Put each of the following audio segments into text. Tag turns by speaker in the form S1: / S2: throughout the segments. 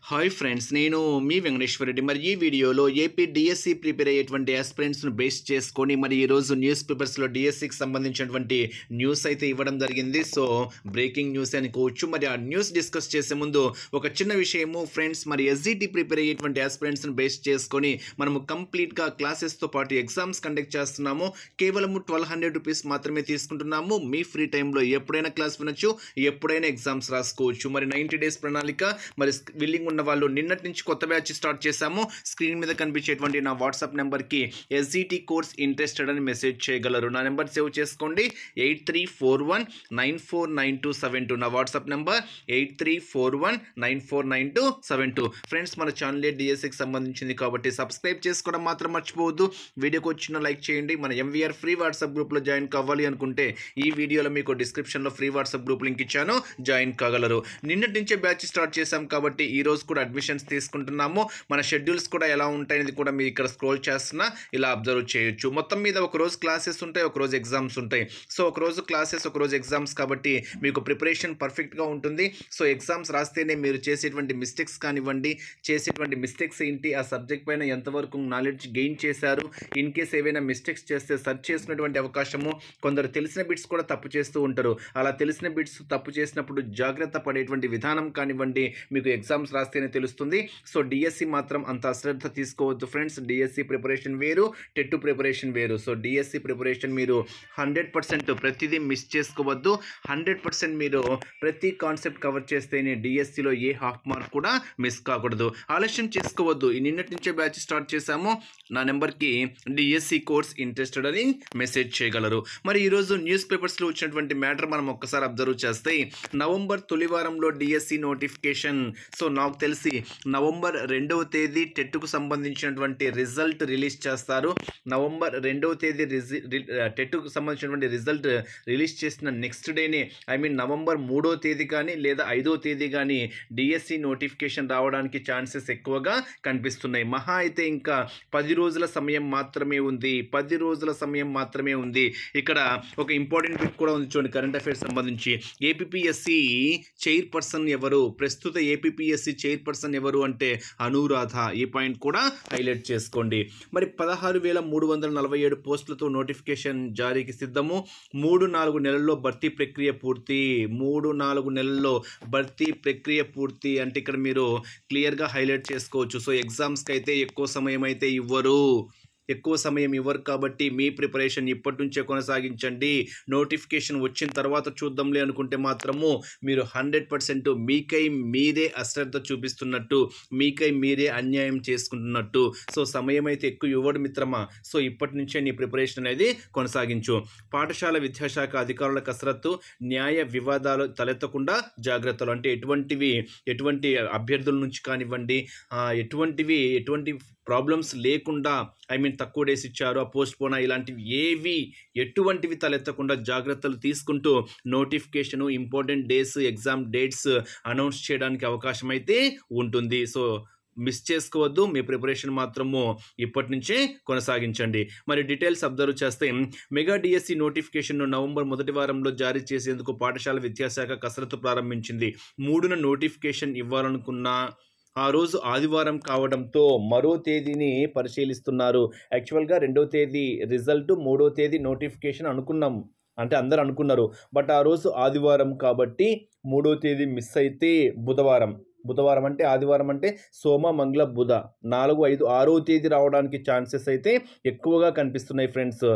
S1: hi friends నేను మీ వెంకటేశ్వర రెడ్డి మరి ఈ వీడియోలో ఏపీ డిఎస్సి ప్రిపేర్ అయ్యేటువంటి ఆస్పిరెంట్స్ను బేస్ చేసుకొని మరి ఈరోజు న్యూస్ పేపర్స్లో డిఎస్సికి సంబంధించినటువంటి న్యూస్ అయితే ఇవ్వడం జరిగింది సో బ్రేకింగ్ న్యూస్ అనుకోవచ్చు మరి ఆ న్యూస్ డిస్కస్ చేసే ముందు ఒక చిన్న విషయము ఫ్రెండ్స్ మరి ఎస్జిటి ప్రిపేర్ అయ్యేటువంటి ఆస్పిరెంట్స్ను బేస్ చేసుకొని మనము కంప్లీట్గా క్లాసెస్తో పాటు ఎగ్జామ్స్ కండక్ట్ చేస్తున్నాము కేవలం ట్వెల్వ్ హండ్రెడ్ రూపీస్ మాత్రమే తీసుకుంటున్నాము మీ ఫ్రీ టైంలో ఎప్పుడైనా క్లాస్ వినొచ్చు ఎప్పుడైనా ఎగ్జామ్స్ రాసుకోవచ్చు మరి నైంటీ డేస్ ప్రణాళిక మరి విల్లింగ్ ఉన్న వాళ్ళు నిన్నటి నుంచి కొత్త బ్యాచ్ స్టార్ట్ చేశాము స్క్రీన్ మీద కనిపించేటువంటి నా వాట్సాప్ నెంబర్కి ఎస్జిటి కోర్స్ ఇంట్రెస్టెడ్ అని మెసేజ్ చేయగలరు నా నెంబర్ సేవ్ చేసుకోండి eight three four one nine four nine two seven two నా WhatsApp number eight three four one nine four nine two seven two friends మన ఛానల్ డిఎస్సికి సంబంధించింది కాబట్టి సబ్స్క్రైబ్ చేసుకోవడం మాత్రం మర్చిపోవద్దు వీడియోకి వచ్చిన లైక్ చేయండి మన ఎంవీఆర్ ఫ్రీ వాట్సాప్ గ్రూప్లో జాయిన్ కావాలి అనుకుంటే ఈ వీడియోలో మీకు డిస్క్రిప్షన్లో ఫ్రీ వాట్సాప్ గ్రూప్ లింక్ ఇచ్చాను జాయిన్ కాగలరు నిన్నటి నుంచే బ్యాచ్ స్టార్ట్ చేశాం కాబట్టి ఈ రోజు కూడా అడ్మిషన్స్ తీసుకుంటున్నాము మన షెడ్యూల్స్ కూడా ఎలా ఉంటాయనేది కూడా మీరు ఇక్కడ స్క్రోల్ చేస్తున్నా ఇలా అబ్జర్వ్ చేయొచ్చు మొత్తం మీద ఒక రోజు క్లాసెస్ ఉంటాయి ఒక రోజు ఎగ్జామ్స్ ఉంటాయి సో ఒక రోజు క్లాసెస్ ఒక రోజు ఎగ్జామ్స్ కాబట్టి మీకు ప్రిపరేషన్ పర్ఫెక్ట్గా ఉంటుంది సో ఎగ్జామ్స్ రాస్తేనే మీరు చేసేటువంటి మిస్టేక్స్ కానివ్వండి చేసేటువంటి మిస్టేక్స్ ఏంటి ఆ సబ్జెక్ట్ పైన ఎంతవరకు నాలెడ్జ్ గెయిన్ చేశారు ఇన్ కేస్ ఏవైనా మిస్టేక్స్ చేస్తే సర్చ్ చేసుకునేటువంటి అవకాశము కొందరు తెలిసిన బిట్స్ కూడా తప్పు చేస్తూ ఉంటారు అలా తెలిసిన బిట్స్ తప్పు చేసినప్పుడు జాగ్రత్త పడేటువంటి విధానం కానివ్వండి మీకు ఎగ్జామ్స్ రాస్తేనే తెలుస్తుంది సో డిఎస్సి మాత్రం అంత అశ్రద్ధ తీసుకోవద్దు ఫ్రెండ్స్ డిఎస్సి ప్రిపరేషన్ వేరు టెట్ ప్రిపరేషన్ వేరు సో డిఎస్సి ప్రిపరేషన్ మీరు హండ్రెడ్ పర్సెంట్ ప్రతిదీ మిస్ చేసుకోవద్దు హండ్రెడ్ పర్సెంట్ మీరు ప్రతి కాన్సెప్ట్ కవర్ చేస్తేనే డిఎస్సిలో ఏ హాఫ్ మార్క్ కూడా మిస్ కాకూడదు ఆలస్యం చేసుకోవద్దు ఈ నిన్నటి నుంచే బ్యాచ్ స్టార్ట్ చేశాము నా నెంబర్కి డిఎస్సి కోర్స్ ఇంట్రెస్టెడ్ అని మెసేజ్ చేయగలరు మరి ఈరోజు న్యూస్ పేపర్స్లో వచ్చినటువంటి మ్యాటర్ మనం ఒక్కసారి అబ్జర్వ్ చేస్తే నవంబర్ తొలి వారంలో డిఎస్సి నోటిఫికేషన్ సో నాకు తెలిసి నవంబర్ రెండవ తేదీ టెట్కు సంబంధించినటువంటి రిజల్ట్ రిలీజ్ చేస్తారు నవంబర్ రెండవ తేదీ రిజి టెట్కు సంబంధించినటువంటి రిజల్ట్ రిలీజ్ చేసిన నెక్స్ట్ డేనే ఐ మీన్ నవంబర్ మూడో తేదీ కానీ లేదా ఐదో తేదీ కానీ డిఎస్సి నోటిఫికేషన్ రావడానికి ఛాన్సెస్ ఎక్కువగా కనిపిస్తున్నాయి మహా అయితే ఇంకా పది రోజుల సమయం మాత్రమే ఉంది పది రోజుల సమయం మాత్రమే ఉంది ఇక్కడ ఒక ఇంపార్టెంట్ బిట్ కూడా ఉంది చూడండి కరెంట్ అఫైర్స్ సంబంధించి ఏపీఎస్సి చైర్పర్సన్ ఎవరు ప్రస్తుత ఏపీఎస్సి చైర్పర్సన్ ఎవరు అంటే అనురాధ ఈ పాయింట్ కూడా హైలైట్ చేసుకోండి మరి పదహారు వేల మూడు వందల నలభై ఏడు పోస్టులతో నోటిఫికేషన్ జారీకి సిద్ధము మూడు నాలుగు నెలల్లో భర్తీ ప్రక్రియ పూర్తి మూడు నాలుగు నెలల్లో భర్తీ ప్రక్రియ పూర్తి అంటే ఇక్కడ మీరు క్లియర్గా హైలైట్ చేసుకోవచ్చు సో ఎగ్జామ్స్కి అయితే ఎక్కువ సమయం అయితే ఇవ్వరు ఎక్కువ సమయం ఇవ్వరు కాబట్టి మీ ప్రిపరేషన్ ఇప్పటి నుంచే కొనసాగించండి నోటిఫికేషన్ వచ్చిన తర్వాత చూద్దాంలే అనుకుంటే మాత్రము మీరు హండ్రెడ్ పర్సెంట్ మీకై మీరే అశ్రద్ధ చూపిస్తున్నట్టు మీకై మీరే అన్యాయం చేసుకుంటున్నట్టు సో సమయం అయితే ఎక్కువ ఇవ్వడు మిత్రమా సో ఇప్పటి నుంచే నీ ప్రిపరేషన్ అనేది కొనసాగించు పాఠశాల విద్యాశాఖ అధికారుల కసరత్తు న్యాయ వివాదాలు తలెత్తకుండా జాగ్రత్తలు అంటే ఎటువంటివి ఎటువంటి అభ్యర్థుల నుంచి కానివ్వండి ఆ, ఎటువంటివి ఎటువంటి ప్రాబ్లమ్స్ లేకుండా ఐ మీన్ తక్కువ డేస్ ఇచ్చారు ఆ పోస్ట్ పోనా ఇలాంటివి ఏవి ఎటువంటివి తలెత్తకుండా జాగ్రత్తలు తీసుకుంటూ notification important days exam dates announce చేయడానికి అవకాశం అయితే ఉంటుంది సో మిస్ చేసుకోవద్దు మీ ప్రిపరేషన్ మాత్రము ఇప్పటి నుంచే కొనసాగించండి మరి డీటెయిల్స్ అబ్జర్వ్ చేస్తే మెగా డిఎస్సి నోటిఫికేషన్ను నవంబర్ మొదటి వారంలో జారీ చేసేందుకు పాఠశాల విద్యాశాఖ కసరత్తు ప్రారంభించింది మూడున నోటిఫికేషన్ ఇవ్వాలనుకున్న ఆ రోజు ఆదివారం కావడంతో మరో తేదీని పరిశీలిస్తున్నారు యాక్చువల్గా రెండో తేదీ రిజల్ట్ మూడో తేదీ నోటిఫికేషన్ అనుకున్నాం అంటే అందరు అనుకున్నారు బట్ ఆ రోజు ఆదివారం కాబట్టి మూడో తేదీ మిస్ అయితే బుధవారం బుధవారం అంటే ఆదివారం అంటే సోమ మంగళ బుధ నాలుగు ఐదు ఆరో తేదీ రావడానికి ఛాన్సెస్ అయితే ఎక్కువగా కనిపిస్తున్నాయి ఫ్రెండ్స్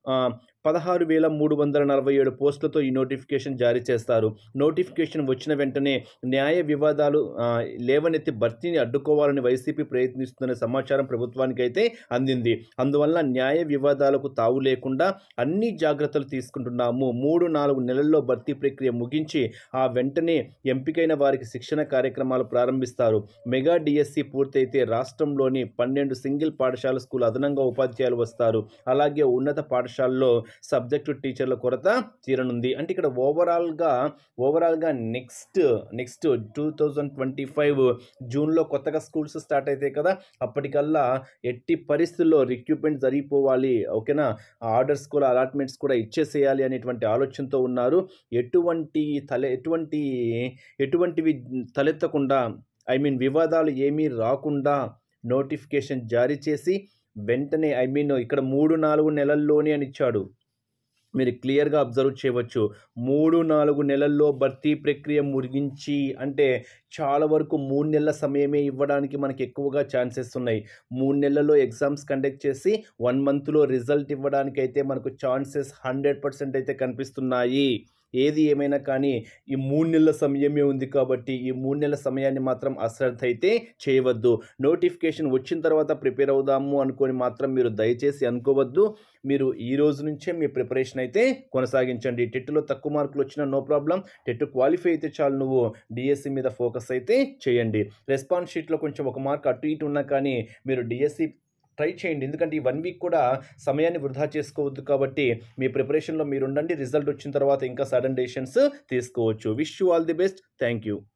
S1: పదహారు వేల మూడు వందల నలభై ఏడు పోస్టులతో ఈ నోటిఫికేషన్ జారీ చేస్తారు నోటిఫికేషన్ వచ్చిన వెంటనే న్యాయ వివాదాలు ఆ, లేవనెత్తి భర్తీని అడ్డుకోవాలని వైసీపీ ప్రయత్నిస్తున్న సమాచారం ప్రభుత్వానికి అయితే అందింది అందువల్ల న్యాయ వివాదాలకు తావు లేకుండా అన్ని జాగ్రత్తలు తీసుకుంటున్నాము మూడు నాలుగు నెలల్లో భర్తీ ప్రక్రియ ముగించి ఆ వెంటనే ఎంపికైన వారికి శిక్షణ కార్యక్రమాలు ప్రారంభిస్తారు మెగా డిఎస్సి పూర్తయితే రాష్ట్రంలోని పన్నెండు సింగిల్ పాఠశాల స్కూల్ అదనంగా ఉపాధ్యాయులు వస్తారు అలాగే ఉన్నత పాఠశాలలో సబ్జెక్టు టీచర్ల కొరత తీరనుంది అంటే ఇక్కడ ఓవరాల్గా ఓవరాల్గా next next two thousand twenty five జూన్లో కొత్తగా స్కూల్స్ స్టార్ట్ అవుతాయి కదా అప్పటికల్లా ఎట్టి పరిస్థితుల్లో రిక్రూట్మెంట్ జరిగిపోవాలి ఓకేనా ఆర్డర్స్ కూడా అలాట్మెంట్స్ కూడా ఇచ్చేసేయాలి అనేటువంటి ఆలోచనతో ఉన్నారు ఎటువంటి తల ఎటువంటి ఎటువంటివి తలెత్తకుండా ఐ మీన్ వివాదాలు ఏమీ రాకుండా నోటిఫికేషన్ జారీ చేసి వెంటనే ఐ మీన్ ఇక్కడ మూడు నాలుగు నెలల్లోనే అని ఇచ్చాడు మీరు క్లియర్గా అబ్జర్వ్ చేయవచ్చు మూడు నాలుగు నెలల్లో భర్తీ ప్రక్రియ ముగించి అంటే చాలా వరకు మూడు నెలల సమయమే ఇవ్వడానికి మనకి ఎక్కువగా ఛాన్సెస్ ఉన్నాయి మూడు నెలల్లో ఎగ్జామ్స్ కండక్ట్ చేసి వన్ మంత్లో రిజల్ట్ ఇవ్వడానికి అయితే మనకు ఛాన్సెస్ హండ్రెడ్ పర్సెంట్ అయితే కనిపిస్తున్నాయి ఏది ఏమైనా కానీ ఈ మూడు నెలల సమయమే ఉంది కాబట్టి ఈ మూడు నెలల సమయాన్ని మాత్రం అశ్రద్ధ అయితే చేయవద్దు నోటిఫికేషన్ వచ్చిన తర్వాత ప్రిపేర్ అవుదాము అనుకొని మాత్రం మీరు దయచేసి అనుకోవద్దు మీరు ఈ రోజు నుంచే మీ ప్రిపరేషన్ అయితే కొనసాగించండి టెట్లో తక్కువ మార్కులు వచ్చినా నో ప్రాబ్లం టెట్ క్వాలిఫై అయితే చాలు నువ్వు డిఎస్సి మీద ఫోకస్ అయితే చేయండి రెస్పాన్స్ షీట్లో కొంచెం ఒక మార్క్ అటు ఇటు ఉన్నా కానీ మీరు డిఎస్సి ట్రై చేయండి ఎందుకంటే ఈ వన్ వీక్ కూడా సమయాన్ని వృధా చేసుకోవద్దు కాబట్టి మీ ప్రిపరేషన్లో మీరు ఉండండి రిజల్ట్ వచ్చిన తర్వాత ఇంకా సడన్ డెసిషన్స్ తీసుకోవచ్చు wish you all the best thank you